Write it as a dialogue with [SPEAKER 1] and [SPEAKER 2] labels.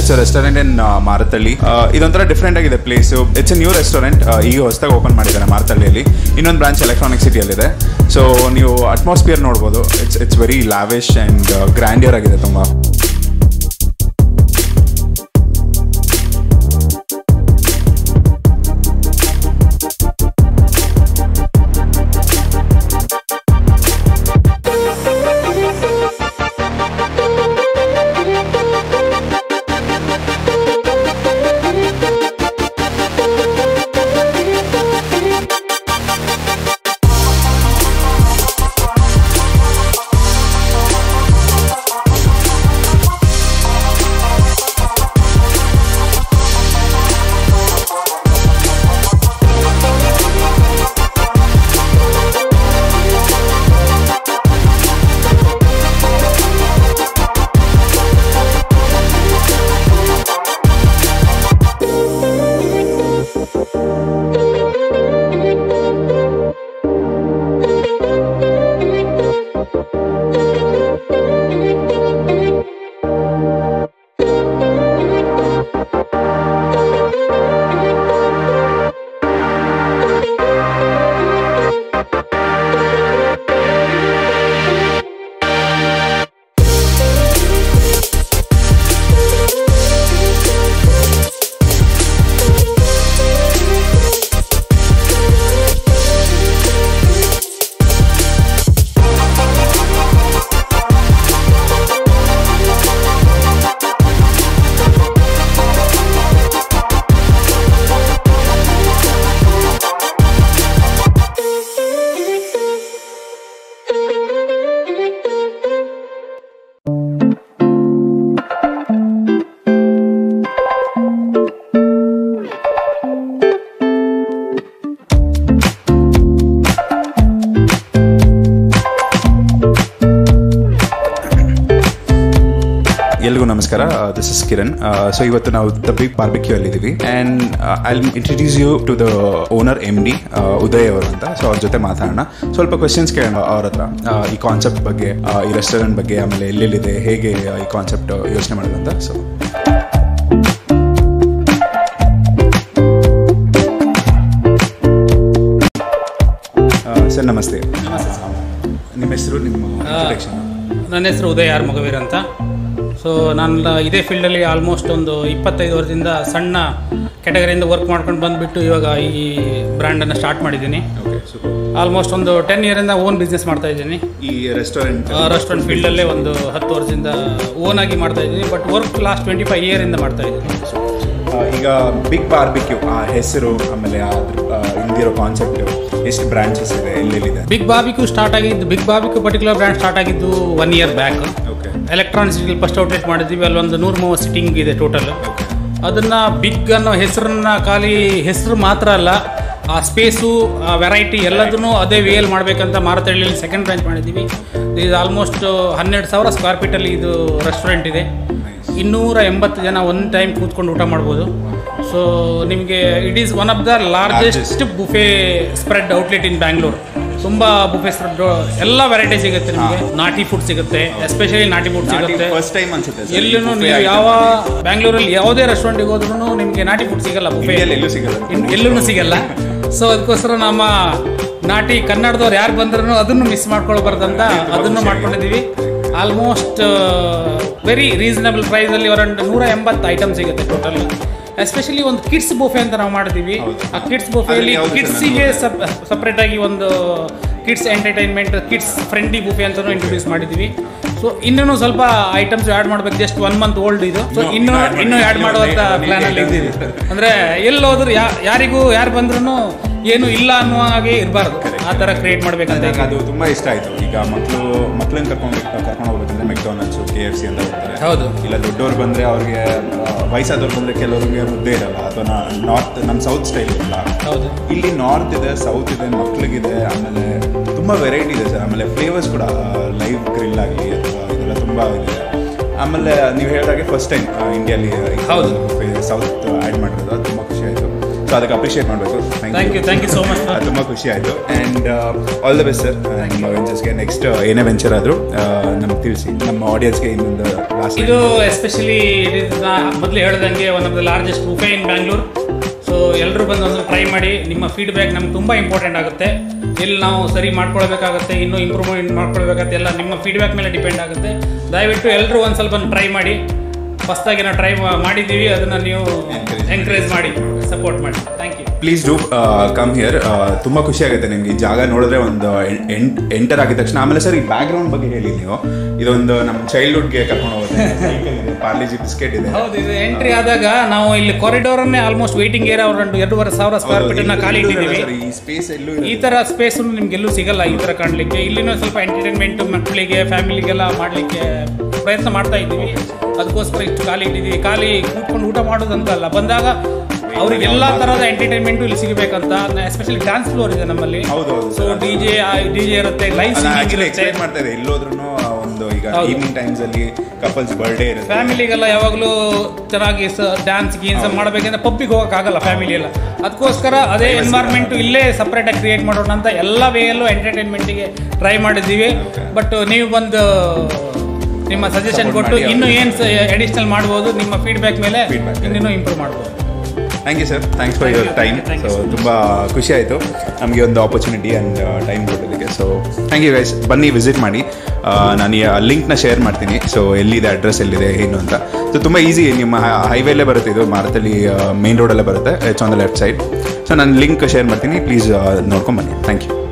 [SPEAKER 1] It's restaurant ಇನ್ ಮಾರತಳ್ಳಿ ಆ, ಇದೊಂಥರ different ಆಗಿದೆ place it's a new restaurant ಈಗ ಹೊಸದಾಗಿ ಓಪನ್ ಮಾಡಿದ್ದಾರೆ ಮಾರತಳ್ಳಿಯಲ್ಲಿ ಇನ್ನೊಂದು ಬ್ರಾಂಚ್ ಎಲೆಕ್ಟ್ರಾನಿಕ್ ಸಿಟಿಯಲ್ಲಿದೆ ಸೊ ನೀವು ಅಟ್ಮಾಸ್ಫಿಯರ್ ನೋಡ್ಬೋದು it's it's very lavish and grandeur ಆಗಿದೆ ತುಂಬ ಎಲ್ರಿಗೂ ನಮಸ್ಕಾರ ದಿಸ್ ಇಸ್ ಕಿರಣ್ ಸೊ ಇವತ್ತು ನಾವು ದ ಬಿಗ್ ಬಾರ್ಬಿಕ್ಯೂ ಅಲ್ಲಿ ಇದೀವಿ and I introduce you to the owner M D Uday ಅವರು ಅಂತ ಸೊ ಅವ್ರ ಜೊತೆ ಮಾತಾಡೋಣ ಸ್ವಲ್ಪ ಕ್ವೆಶನ್ಸ್ ಕೇಳೋಣ ಅವ್ರ ಹತ್ರ ಆ, ಈ ಕಾನ್ಸೆಪ್ಟ್ ಬಗ್ಗೆ ಆ, ಈ ರೆಸ್ಟೋರೆಂಟ್ ಬಗ್ಗೆ ಆಮೇಲೆ ಎಲ್ಲೆಲ್ಲಿದೆ ಹೇಗೆ ಆ, ಈ ಕಾನ್ಸೆಪ್ಟ್ ಯೋಚನೆ ಮಾಡೋದು ಅಂತ ಸೊ ಸರ್ ನಮಸ್ತೆ ನಿಮ್ಮ ಹೆಸರು ನಿಮ್ಮ introduction.
[SPEAKER 2] ನನ್ನ ಹೆಸರು ಉದಯ್ ಆರ್ ಮಗವೀರ್ ಅಂತ ಸೊ ನಾನು ಲ- ಇದೇ ಫೀಲ್ಡಲ್ಲಿ ಆಲ್ಮೋಸ್ಟ್ ಒಂದು ಇಪ್ಪತ್ತೈದು ವರ್ಷದಿಂದ ಸಣ್ಣ ಕ್ಯಾಟಗರಿಯಿಂದ ವರ್ಕ್ ಮಾಡ್ಕೊಂಡು ಬಂದುಬಿಟ್ಟು ಇವಾಗ ಈ ಬ್ರ್ಯಾಂಡನ್ನು ಸ್ಟಾರ್ಟ್ ಮಾಡಿದ್ದೀನಿ
[SPEAKER 1] Okay, super.
[SPEAKER 2] ಆಲ್ಮೋಸ್ಟ್ ಒಂದು ಟೆನ್ ಇಯರಿಂದ ಓನ್ ಬಿಸ್ನೆಸ್ ಮಾಡ್ತಾ ಇದ್ದೀನಿ
[SPEAKER 1] ಈ ರೆಸ್ಟೋರೆಂಟ್
[SPEAKER 2] ರೆಸ್ಟೋರೆಂಟ್ ಫೀಲ್ಡಲ್ಲೇ ಒಂದು ಹತ್ತು ವರ್ಷದಿಂದ ಓನ್ ಆಗಿ ಮಾಡ್ತಾ ಇದ್ದೀನಿ but work last twenty five ಇಯರಿಂದ ಮಾಡ್ತಾ ಇದ್ದೀನಿ
[SPEAKER 1] ಈಗ ಬಿಗ್ ಬಾರ್ಬಿಕ್ಯೂ ಆ ಹೆಸರು ಆಮೇಲೆ ಅದ್ರ ಆ, ಹಿಂದಿರೋ ಕಾನ್ಸೆಪ್ಟ್ ಎಷ್ಟು ಬ್ರಾಂಚಸ್ ಇದೆ ಎಲ್ಲೆಲ್ಲಿದೆ
[SPEAKER 2] ಬಿಗ್ ಬಾಬಿಕ್ಯೂ ಸ್ಟಾರ್ಟ್ ಆಗಿದ್ದು big barbecue particular brand start ಆಗಿದ್ದು one year back
[SPEAKER 1] okay
[SPEAKER 2] electronic ಸಿಟಿಲಿ ಫಸ್ಟ್ ಔಟ್ಲೆಟ್ ಮಾಡಿದ್ವಿ ಅಲ್ಲೊಂದು ನೂರು ಮೂವತ್ತು ಸಿಟ್ಟಿಂಗ್ ಇದೆ ಟೋಟಲ್ ಅದನ್ನ ಬಿಗ್ ಅನ್ನೋ ಹೆಸರನ್ನ ಖಾಲಿ ಹೆಸರು ಮಾತ್ರ ಅಲ್ಲ ಆ ಸ್ಪೇಸು ಆ ವೆರೈಟಿ ಎಲ್ಲದನ್ನು ಅದೇ ವೇಲ್ ಮಾಡಬೇಕಂತ ಮಾರತಳ್ಳಿಯಲ್ಲಿ ಸೆಕೆಂಡ್ ಬ್ರಾಂಚ್ ಮಾಡಿದ್ದೀವಿ ಇದು ಆಲ್ಮೋಸ್ಟ್ ಹನ್ನೆರಡು ಸಾವಿರ ಸ್ಕ್ವೇರ್ ಫೀಟಲ್ಲಿ ಇದು ರೆಸ್ಟೋರೆಂಟ್ ಇದೆ ಇನ್ನೂರ ಎಂಬತ್ತು ಜನ ಒನ್ ಟೈಮ್ ಕೂತ್ಕೊಂಡು ಊಟ ಮಾಡ್ಬೋದು ಸೊ ನಿಮಗೆ it is one of the largest buffet spread outlet in Bangalore ತುಂಬ ಬುಫೆ ಸ್ಪ್ರೆಡ್ ಎಲ್ಲ ವೆರೈಟಿ ಸಿಗುತ್ತೆ ನಿಮಗೆ ನಾಟಿ ಫುಡ್ ಸಿಗುತ್ತೆ ಎಸ್ಪೆಷಲಿ ನಾಟಿ ಫುಡ್ ಸಿಗುತ್ತೆ
[SPEAKER 1] ಫಸ್ಟ್ ಟೈಮ್ ಅನ್ಸುತ್ತೆ sir.
[SPEAKER 2] ಎಲ್ಲೂ
[SPEAKER 1] Buffet
[SPEAKER 2] ನೀವು
[SPEAKER 1] item.
[SPEAKER 2] ಯಾವ ಬ್ಯಾಂಗ್ಳೂರಲ್ಲಿ ಯಾವುದೇ ರೆಸ್ಟೋರೆಂಟ್ಗೆ ಹೋದ್ರೂ ನಿಮಗೆ ನಾಟಿ ಫುಡ್ ಸಿಗಲ್ಲ ಬುಫೆ
[SPEAKER 1] ಇಂಡಿಯಲ್ಲಿ ಎಲ್ಲೂ ಸಿಗಲ್ಲ
[SPEAKER 2] ಎಲ್ಲೂ ಸಿಗಲ್ಲ ಸೊ ಅದಕ್ಕೋಸ್ಕರ ನಮ್ಮ ನಾಟಿ ಕನ್ನಡದವ್ರು ಯಾರು ಬಂದ್ರೂ ಅದನ್ನು ಮಿಸ್ ಮಾಡ್ಕೊಳ್ಬಾರ್ದಂತ ಅದನ್ನು ಮಾಡ್ಕೊಂಡಿದ್ದೀವಿ ಆಲ್ಮೋಸ್ಟ್ ವೆರಿ ರೀಸನಬಲ್ ಪ್ರೈಸಲ್ಲಿ ಅರೌಂಡ್ ನೂರ ಎಂಬತ್ತು ಐಟಮ್ ಸಿಗುತ್ತೆ ಟೋಟಲ್ ಎಸ್ಪೆಷಲಿ ಒಂದು ಕಿಡ್ಸ್ ಬುಫೆ ಅಂತ ನಾವು ಮಾಡಿದ್ದೀವಿ ಆ ಕಿಡ್ಸ್ ಬುಫೆಯಲ್ಲಿ
[SPEAKER 1] ಅದ್ರಲ್ಲಿ ಯಾವ್ದು
[SPEAKER 2] ಕಿಡ್ಸಿಗೆ ಸಪ್ರೇಟ್ ಆಗಿ ಒಂದು kids entertainment kids friendly buffet ಅಂತಲೂ ಇಂಟ್ರೊಡ್ಯೂಸ್ ಮಾಡಿದ್ದೀವಿ ಸೊ ಇನ್ನೂ ಸ್ವಲ್ಪ ಐಟಮ್ಸ್ ಆ್ಯಡ್ ಮಾಡ್ಬೇಕು ಜಸ್ಟ್ ಒನ್ ಮಂತ್ ಓಲ್ಡ್ ಇದು ಸೊ ಇನ್ನೂ ಇನ್ನೂ ಆ್ಯಡ್ ಮಾಡುವಂಥ ಪ್ಲಾನ್ ಅಲ್ಲಿ ಇದ್ದೀವಿ ಅಂದ್ರೆ ಎಲ್ಲಿ ಹೋದ್ರು ಯಾ- ಯಾರಿಗೂ ಯಾರು ಬಂದ್ರೂ ಏನು ಇಲ್ಲ ಅನ್ನುವ ಹಾಗೆ ಇರಬಾರ್ದು ಆ ಥರ ಕ್ರಿಯೇಟ್ ಮಾಡ್ಬೇಕಂತ
[SPEAKER 1] ನಂಗೆ ಅದು ತುಂಬಾ ಇಷ್ಟ ಆಯ್ತು ಈಗ ಮಕ್ಕಳು ಮಕ್ಕಳನ್ನ ಕರ್ಕೊಂಡು ಕರ್ಕೊಂಡು ಹೋಗ್ಬೇಕಂದ್ರೆ ಮೆಕ್ಡೊನಾಲ್ಡ್ಸ್ ಕೆ ಎಫ್ ಸಿ ಅಂತ ಹೋಗ್ತಾರೆ
[SPEAKER 2] ಹೌದು
[SPEAKER 1] ಇಲ್ಲ ದೊಡ್ಡವ್ರು ಬಂದ್ರೆ ಅವ್ರಿಗೆ ಆ, ವಯಸ್ಸಾದವ್ರು ಬಂದ್ರೆ ಕೆಲವ್ರಿಗೆ ಮುದ್ದೆ ಇರಲ್ಲ ಅಥವಾ ನಾರ್ತ್ ನಮ್ಮ ಸೌತ್ ಸ್ಟೈಲ್ ಇರಲ್ಲ
[SPEAKER 2] ಹೌದು
[SPEAKER 1] ಇಲ್ಲಿ ನಾರ್ತ್ ಇದೆ ಸೌತ್ ಇದೆ ಮಕ್ಳಿಗಿದೆ ಆಮೇಲೆ ತುಂಬ ವೆರೈಟಿ ಇದೆ ಸರ್ ಆಮೇಲೆ ಫ್ಲೇವರ್ಸ್ ಕೂಡ ಲೈವ್ ಗ್ರಿಲ್ ಆಗಲಿ ಅಥವಾ ಇದೆಲ್ಲ ತುಂಬ ಇದೆ ಆಮೇಲೆ ನೀವು ಹೇಳಿದಾಗೆ ಫಸ್ಟ್ ಟೈಮ್ ಇಂಡಿಯಲ್ಲಿ
[SPEAKER 2] ಹೌದು.
[SPEAKER 1] ಸೌತ್ ಆ್ಯಡ್ ಮಾಡಿರೋದು ಅದು ತುಂಬ ಖುಷಿ ಆಯಿತು ಸೊ ಅದಕ್ಕೆ ಅಪ್ರಿಷಿಯೇಟ್ ಮಾಡಬೇಕು
[SPEAKER 2] thank you thank you so much
[SPEAKER 1] ತುಂಬ ಖುಷಿ ಆಯಿತು and all the best sir ನಿಮ್ಮ ವೆಂಚರ್ಸ್ಗೆ ನೆಕ್ಸ್ಟ್ ಏನೇ ವೆಂಚರ್ ಆದರೂ ನಮ್ಗೆ ತಿಳಿಸಿ ನಮ್ಮ ಆಡಿಯನ್ಸ್ಗೆ ಇನ್ನೊಂದು ಲಾಸ್ಟ್
[SPEAKER 2] ಇದು ಎಸ್ಪೆಷಲಿ ಮೊದಲು ಹೇಳ್ದಂಗೆ one of the largest buffet in Bangalore so ಎಲ್ಲರೂ ಬಂದು ಒಂದು ಟ್ರೈ ಮಾಡಿ ನಿಮ್ಮ ಫೀಡ್ಬ್ಯಾಕ್ ನಮ್ಗೆ ತುಂಬ ಇಂಪಾರ್ಟೆಂಟ್ ಆಗುತ್ತೆ ಎಲ್ಲಿ ನಾವು ಸರಿ ಮಾಡ್ಕೊಳ್ಬೇಕಾಗುತ್ತೆ ಇನ್ನೂ ಇಂಪ್ರೂವ್ಮೆಂಟ್ ಮಾಡ್ಕೊಳ್ಬೇಕಾಗುತ್ತೆ ಎಲ್ಲ ನಿಮ್ಮ ಫೀಡ್ಬ್ಯಾಕ್ ಮೇಲೆ ಡಿಪೆಂಡ್ ಆಗುತ್ತೆ ದಯವಿಟ್ಟು ಎಲ್ಲರೂ ಒಂದು ಸ್ವಲ್ಪ ಟ್ರೈ ಮಾಡಿ ಫಸ್ಟಾಗಿ ನಾವು ಟ್ರೈ ಮಾಡಿದ್ದೀವಿ ಅದನ್ನು ನೀವು ಎಂಕರೇಜ್ ಮಾಡಿ ಸಪೋರ್ಟ್ ಮಾಡಿ thank you
[SPEAKER 1] please do come here ತುಂಬ ಖುಷಿ ಆಗುತ್ತೆ ನಿಮ್ಗೆ ಈ ಜಾಗ ನೋಡಿದ್ರೆ ಒಂದು ಎಂಟರ್ ಆಗಿದ ತಕ್ಷಣ ಆಮೇಲೆ ಸರ್ ಈ ಬ್ಯಾಕ್ಗ್ರೌಂಡ್ ಬಗ್ಗೆ ಹೇಳಿ ನೀವು ಇದೊಂದು ನಮ್ಮ ಚೈಲ್ಡ್ಹುಡ್ಗೆ ಕರ್ಕೊಂಡು ಹೋಗುತ್ತೆ ಪಾರ್ಲಿಜಿ ಬಿಸ್ಕೆಟ್ ಇದೆ
[SPEAKER 2] ಹೌದು ಇದು ಎಂಟ್ರಿ ಆದಾಗ ನಾವು ಇಲ್ಲಿ ಕಾರಿಡೋರ್ ಅನ್ನೇ ಆಲ್ಮೋಸ್ಟ್ ವೇಟಿಂಗ್ ಏರಿಯಾ ಒಂದು ಎರಡೂವರೆ ಸಾವಿರ ಸ್ಕ್ವೇರ್ ಫೀಟ್ ಅನ್ನ ಖಾಲಿ ಇಟ್ಟಿದ್ದೀವಿ
[SPEAKER 1] ಸರ್ ಈ ಸ್ಪೇಸ್ ಎಲ್ಲೂ
[SPEAKER 2] ಈ ತರ ಸ್ಪೇಸ್ ನಿಮ್ಗೆಲ್ಲೂ ಸಿಗಲ್ಲ ಈ ತರ ಕಾಣ್ಲಿಕ್ಕೆ ಇಲ್ಲಿನೂ ಸ್ವಲ್ಪ ಎಂಟರ್ಟೈನ್ಮೆಂಟ್ ಮಕ್ಕಳಿಗೆ ಫ್ಯಾಮಿಲಿಗೆಲ್ಲ ಮಾಡ್ಲಿಕ್ಕೆ ಪ್ರಯತ್ನ ಮಾಡ್ತಾ ಇದ್ದೀವಿ ಅದಕ್ಕೋಸ್ಕರ ಇಷ್ಟು ಖಾಲಿ ಇಟ್ಟಿದ್ದೀವಿ ಖಾಲಿ ಕೂತ್ಕೊಂಡು ಊಟ ಮಾಡೋದಂತಲ್ಲ ಬಂದಾಗ ಅವ್ರಿಗೆ ಎಲ್ಲಾ ತರಹದ ಎಂಟರ್ಟೈನ್ಮೆಂಟ್ ಇಲ್ಲಿ ಸಿಗಬೇಕಂತ ಎಸ್ಪೆಷಲಿ ಡಾನ್ಸ್ ಫ್ಲೋರ್ ಇದೆ ನಮ್ಮಲ್ಲಿ
[SPEAKER 1] ಹೌದು ಹೌದು
[SPEAKER 2] so D J D J ಇರುತ್ತೆ ಲೈವ್ ಸಿಂಗಿಂಗ್
[SPEAKER 1] ಆಕ್ಚುಲಿ
[SPEAKER 2] ಇರುತ್ತೆ
[SPEAKER 1] ಎಕ್ಸ್ಪೆಕ್ಟ್ ಮಾಡ್ತಾ ಇದೆ ಎಲ್ಲೋದ್ರೂ ಒಂದು ಈಗ ಈವ್ನಿಂಗ್ ಟೈಮ್ಸ್ ಅಲ್ಲಿ ಕಪಲ್ಸ್ ಬರ್ಡೇ ಇರುತ್ತೆ
[SPEAKER 2] ಫ್ಯಾಮಿಲಿಗೆಲ್ಲ ಯಾವಾಗಲೂ ಚೆನ್ನಾಗಿ ಡ್ಯಾನ್ಸ್ ಗೀನ್ಸ್ ಮಾಡಬೇಕಂದ್ರೆ ಪಬ್ಬಿಗೆ ಹೋಗೋಕ್ಕಾಗಲ್ಲ ಫ್ಯಾಮಿಲಿ ಎಲ್ಲ ಅದಕ್ಕೋಸ್ಕರ ಅದೇ ಎನ್ವೈರ್ಮೆಂಟ್ ಇಲ್ಲೇ ಸಪ್ರೇಟಾಗಿ ಕ್ರಿಯೇಟ್ ಮಾಡೋಣ ಅಂತ ಎಲ್ಲ ವೇಯಲ್ಲೂ ಎಂಟರ್ಟೈನ್ಮೆಂಟಿಗೆ ಟ್ರೈ ಮಾಡಿದ್ದೀವಿ ಬಟ್ ನೀವು ಬಂದು ನಿಮ್ಮ ಸಜೆಷನ್
[SPEAKER 1] Support
[SPEAKER 2] ಕೊಟ್ಟು
[SPEAKER 1] ಮಾಡಿ,
[SPEAKER 2] ಇನ್ನೂ ಏನು ಅಡಿಷನಲ್ ಮಾಡ್ಬೋದು ನಿಮ್ಮ ಫೀಡ್ಬ್ಯಾಕ್ ಮೇಲೆ
[SPEAKER 1] Feedback ಮೇಲೆ.
[SPEAKER 2] ಇನ್ನೂ ಇಂಪ್ರೂವ್ ಮಾಡ್ಬೋದು
[SPEAKER 1] thank you sir thanks for
[SPEAKER 2] Thank
[SPEAKER 1] your
[SPEAKER 2] you,
[SPEAKER 1] time
[SPEAKER 2] thank you,
[SPEAKER 1] so
[SPEAKER 2] thank you,
[SPEAKER 1] ತುಂಬ ಖುಷಿ ಆಯಿತು ನಮಗೆ ಒಂದು ಆಪರ್ಚುನಿಟಿ ಆ್ಯಂಡ್ ಟೈಮ್ ಕೊಡೋದಕ್ಕೆ ಸೊ ಥ್ಯಾಂಕ್ ಯು ಗೈಸ್ ಬನ್ನಿ ವಿಸಿಟ್ ಮಾಡಿ ಆ, ನಾನು ಈ ಲಿಂಕ್ನ ಶೇರ್ ಮಾಡ್ತೀನಿ ಸೊ ಎಲ್ಲಿದೆ ಅಡ್ರೆಸ್ ಎಲ್ಲಿದೆ ಏನು ಅಂತ ಸೊ ತುಂಬ ಈಸಿ ನಿಮ್ಮ ಹೈವೇಲೇ ಬರುತ್ತೆ ಇದು ಮಾರತಲ್ಲಿ ಮೇನ್ ರೋಡಲ್ಲೇ ಬರುತ್ತೆ it's on the left side so ನಾನು ಲಿಂಕ್ ಶೇರ್ ಮಾಡ್ತೀನಿ ಪ್ಲೀಸ್ ನೋಡ್ಕೊಂಡು ಬನ್ನಿ ಥ್ಯಾಂಕ್ ಯು